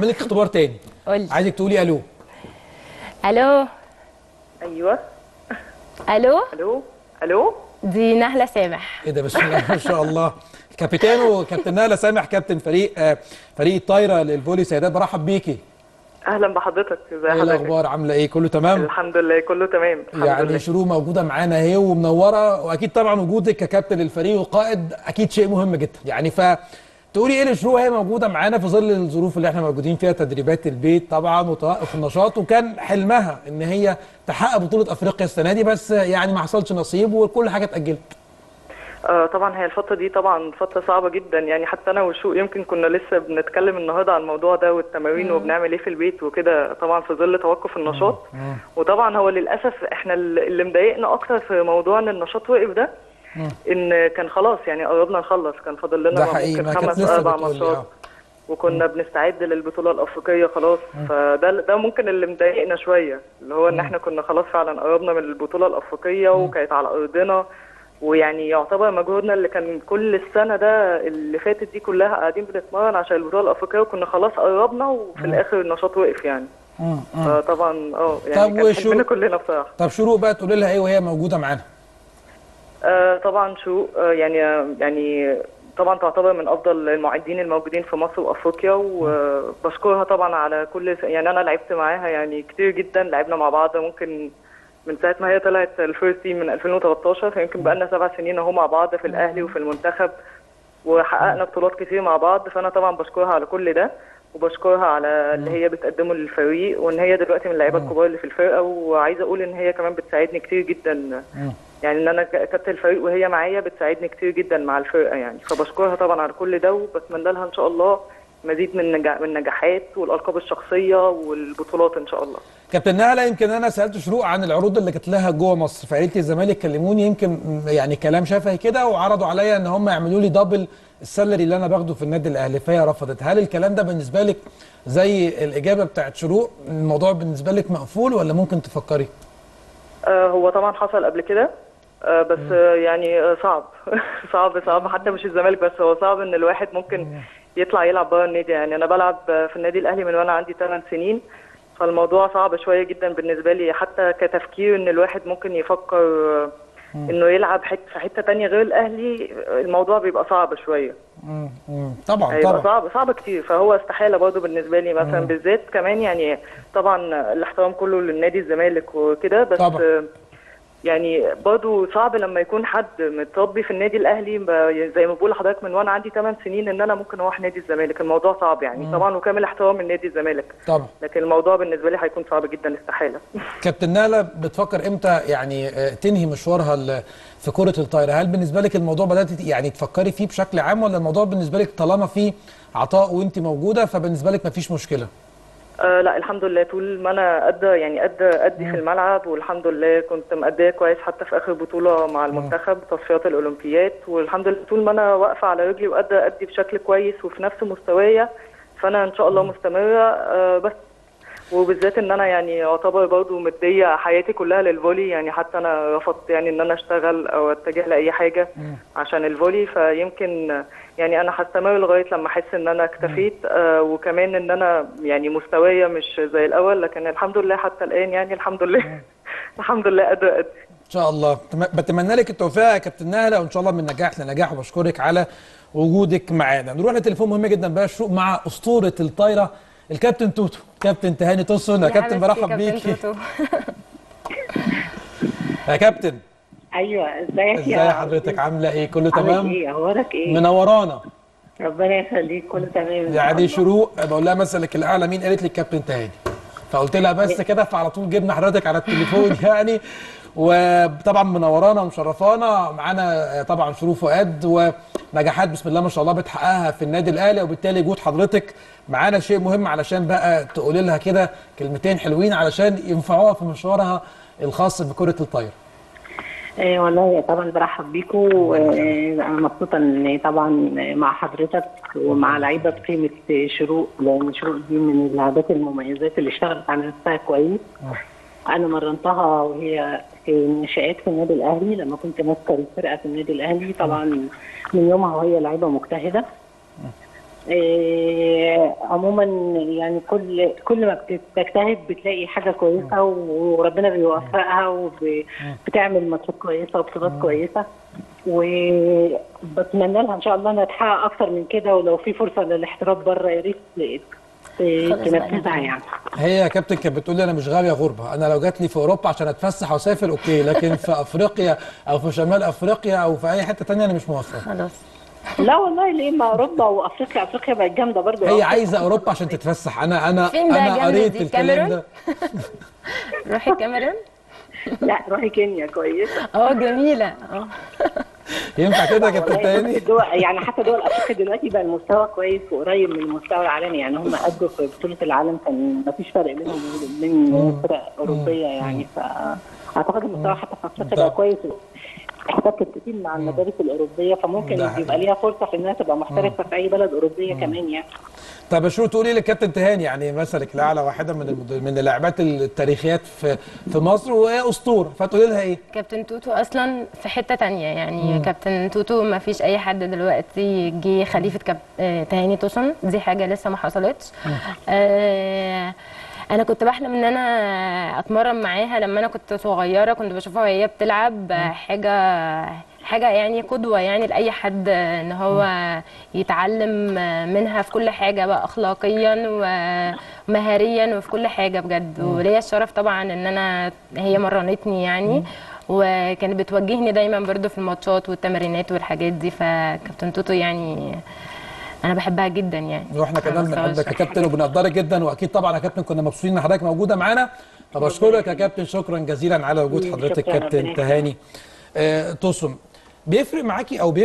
اعمل لك اختبار تاني قولي عايزك تقولي الو الو ايوه الو الو الو دي نهله سامح ايه ده بسم الله ما شاء الله كابيتانو كابتن نهله سامح كابتن فريق آه، فريق الطايره للفولي سيدات برحب بيكي اهلا بحضرتك ازي ايه حضرتك الاخبار عامله ايه كله تمام الحمد لله كله تمام الحمد يعني لله. شروق موجوده معانا اهي ومنوره واكيد طبعا وجودك ككابتن للفريق وقائد اكيد شيء مهم جدا يعني ف تقولي ايه لشروق وهي موجوده معانا في ظل الظروف اللي احنا موجودين فيها تدريبات البيت طبعا وتوقف النشاط وكان حلمها ان هي تحقق بطوله افريقيا السنه دي بس يعني ما حصلش نصيب وكل حاجه اتاجلت آه طبعا هي الفتره دي طبعا فتره صعبه جدا يعني حتى انا وشوق يمكن كنا لسه بنتكلم النهارده عن الموضوع ده والتمارين وبنعمل ايه في البيت وكده طبعا في ظل توقف النشاط وطبعا هو للاسف احنا اللي مضايقنا اكتر في موضوع ان النشاط وقف ده ان كان خلاص يعني قربنا نخلص كان فاضل لنا ده حقيقي، ممكن ما كانت خمس لسه اربع بتقولي، ماتشات آه. وكنا بنستعد للبطوله الافريقيه خلاص فده ده ممكن اللي مضايقنا شويه اللي هو ان احنا كنا خلاص فعلا قربنا من البطوله الافريقيه وكانت على ارضنا ويعني يعتبر مجهودنا اللي كان كل السنه ده اللي فاتت دي كلها قاعدين بنتمرن عشان البطوله الافريقيه وكنا خلاص قربنا وفي الاخر النشاط وقف يعني فطبعا اه يعني طب كان وشو- حلمنا كلنا بصراحه طب شروق بقى تقولي لها ايه وهي موجوده معانا آه طبعا شو آه يعني يعني طبعا تعتبر من افضل المعدين الموجودين في مصر وافريقيا وبشكرها طبعا على كل يعني انا لعبت معاها يعني كتير جدا لعبنا مع بعض ممكن من ساعه ما هي طلعت الفيرست تيم من 2013 فيمكن بقى لنا سبع سنين اهو مع بعض في الاهلي وفي المنتخب وحققنا بطولات كتير مع بعض فانا طبعا بشكرها على كل ده وبشكرها على اللي هي بتقدمه للفريق وان هي دلوقتي من اللعيبه الكبار اللي في الفرقه وعايزه اقول ان هي كمان بتساعدني كتير جدا يعني ان انا ك- كابتن الفريق وهي معايا بتساعدني كتير جدا مع الفرقه يعني فبشكرها طبعا على كل ده وبتمنى لها ان شاء الله مزيد من نجا- من النجاحات والالقاب الشخصيه والبطولات ان شاء الله كابتن نهله يمكن انا سالت شروق عن العروض اللي جات لها جوه مصر فقالت لي الزمالك كلموني يمكن م- يعني كلام شفهي كده وعرضوا عليا ان هم يعملوا لي دبل السالري اللي انا باخده في النادي الاهلي فهي رفضت هل الكلام ده بالنسبه لك زي الاجابه بتاعت شروق الموضوع بالنسبه لك مقفول ولا ممكن تفكري آه هو طبعا حصل قبل كده آه بس آه يعني آه صعب صعب صعب حتى مش الزمالك بس هو صعب ان الواحد ممكن يطلع يلعب بره النادي يعني انا بلعب آه، في النادي الاهلي من وانا عندي 8 سنين فالموضوع صعب شويه جدا بالنسبه لي حتى كتفكير ان الواحد ممكن يفكر آه، انه يلعب حت في حته تانية غير الاهلي آه، الموضوع بيبقى صعب شويه مم. مم. طبعا هيبقى طبعا صعب صعب كتير فهو استحاله برضه بالنسبه لي مثلا بالذات كمان يعني طبعا الاحترام كله للنادي الزمالك وكده بس طبعا. آه، يعني برضه صعب لما يكون حد متربي في النادي الاهلي ب- زي ما بقول لحضرتك من وانا عندي 8 سنين ان انا ممكن اروح نادي الزمالك الموضوع صعب يعني طبعا وكامل احترام لنادي الزمالك طبعا لكن الموضوع بالنسبه لي هيكون صعب جدا استحاله كابتن نهله بتفكر امتى يعني آه، تنهي مشوارها ال- في كره الطايره هل بالنسبه لك الموضوع بدات يعني تفكري فيه بشكل عام ولا الموضوع بالنسبه لك طالما فيه عطاء وانت موجوده فبالنسبه لك مفيش مشكله آه لا الحمد لله طول ما انا قد يعني قد ادي في الملعب والحمد لله كنت مأديه كويس حتى في اخر بطوله مع المنتخب تصفيات الاولمبيات والحمد لله طول ما انا واقفه على رجلي وقادره ادي بشكل كويس وفي نفس مستوايا فانا ان شاء الله مستمره آه بس وبالذات ان انا يعني يعتبر برضه مديه حياتي كلها للفولي يعني حتى انا رفضت يعني ان انا اشتغل او اتجه لاي حاجه عشان الفولي فيمكن يعني انا هستمر لغايه لما احس ان انا اكتفيت آه وكمان ان انا يعني مستوايا مش زي الاول لكن الحمد لله حتى الان يعني الحمد لله الحمد لله قادره ادي ان شاء الله تم- بتمنى لك التوفيق يا كابتن نهله وان شاء الله من نجاح لنجاح وبشكرك على وجودك معانا نروح لتليفون مهم جدا بقى الشروق مع اسطوره الطايره الكابتن توتو كابتن تهاني توسون يا يا كابتن حبيبتي برحب كابتن بيكي توتو. يا كابتن ايوه ازيك ازاي يا حضرتك عامله ايه كله عامل تمام ايه اخبارك ايه منورانا ربنا يخليك كله تمام إن شاء يعني الله. شروق بقول لها مثلك الاعلى مين قالت لي الكابتن تهاني فقلت لها بس كده فعلى طول جبنا حضرتك على التليفون يعني وطبعا منورانا ومشرفانا معانا طبعا شروق فؤاد ونجاحات بسم الله ما شاء الله بتحققها في النادي الاهلي وبالتالي وجود حضرتك معانا شيء مهم علشان بقى تقولي لها كده كلمتين حلوين علشان ينفعوها في مشوارها الخاص بكره الطايره آه والله طبعا برحب بيكم وانا مبسوطه ان طبعا مع حضرتك ومع لعيبه بقيمه شروق لان شروق دي من اللعبات المميزات اللي اشتغلت على نفسها كويس انا مرنتها وهي في النشآت في النادي الاهلي لما كنت ماسكه الفرقه في النادي الاهلي طبعا من يومها وهي لعيبه مجتهده آه، عموما يعني كل كل ما بتجتهد بتلاقي حاجه كويسه وربنا بيوفقها وبتعمل ماتشات كويسه وبطولات كويسه وبتمنى لها ان شاء الله انها تحقق اكتر من كده ولو في فرصه للاحتراف بره يا ريت ت- خلاص بقى. تنفذها يعني هي يا كابتن كانت بتقول لي انا مش غاويه غربه انا لو جات لي في اوروبا عشان اتفسح واسافر اوكي لكن في افريقيا او في شمال افريقيا او في اي حته تانية انا مش موافقه خلاص لا والله ليه ما اوروبا وافريقيا افريقيا بقت جامده برضه هي عايزه اوروبا عشان تتفسح انا انا فين بقى انا جامدة قريت دي؟ الكلام الكاميرون؟ ده روحي الكاميرون لا روحي كينيا كويسه اه جميله اه ينفع كده يا كابتن والله تاني الدول يعني حتى دول افريقيا دلوقتي بقى المستوى كويس وقريب من المستوى العالمي يعني هم ادوا في بطوله العالم كان ما فيش فرق بينهم وبين فرق اوروبيه يعني فاعتقد المستوى حتى في افريقيا بقى ده- كويس احتكت كتير مع المدارس الاوروبيه فممكن ده يبقى ليها فرصه في انها تبقى محترفه في اي بلد اوروبيه كمان يعني طب شو تقولي للكابتن تهاني يعني مثلك الاعلى واحده من المد- من اللاعبات التاريخيات في في مصر وهي اسطوره فتقولي لها ايه؟ كابتن توتو اصلا في حته تانية يعني كابتن توتو ما فيش اي حد دلوقتي جه خليفه كاب... آه، تهاني توسن دي حاجه لسه ما حصلتش آه انا كنت بحلم ان انا اتمرن معاها لما انا كنت صغيره كنت بشوفها وهي بتلعب آه، حاجه حاجه يعني قدوه يعني لاي حد آه، ان هو يتعلم آه، منها في كل حاجه بقى اخلاقيا ومهاريا وفي كل حاجه بجد وليا الشرف طبعا ان انا هي مرنتني يعني وكانت بتوجهني دايما برضو في الماتشات والتمرينات والحاجات دي فكابتن توتو يعني انا بحبها جدا يعني واحنا على كمان مستوى بنحبك يا الشخصي. كابتن وبنقدرك جدا واكيد طبعا يا كابتن كنا مبسوطين ان حضرتك موجوده معانا فبشكرك يا كابتن شكرا جزيلا على وجود حضرتك شكراً، كابتن ربنا تهاني آه، توسم بيفرق معاكي او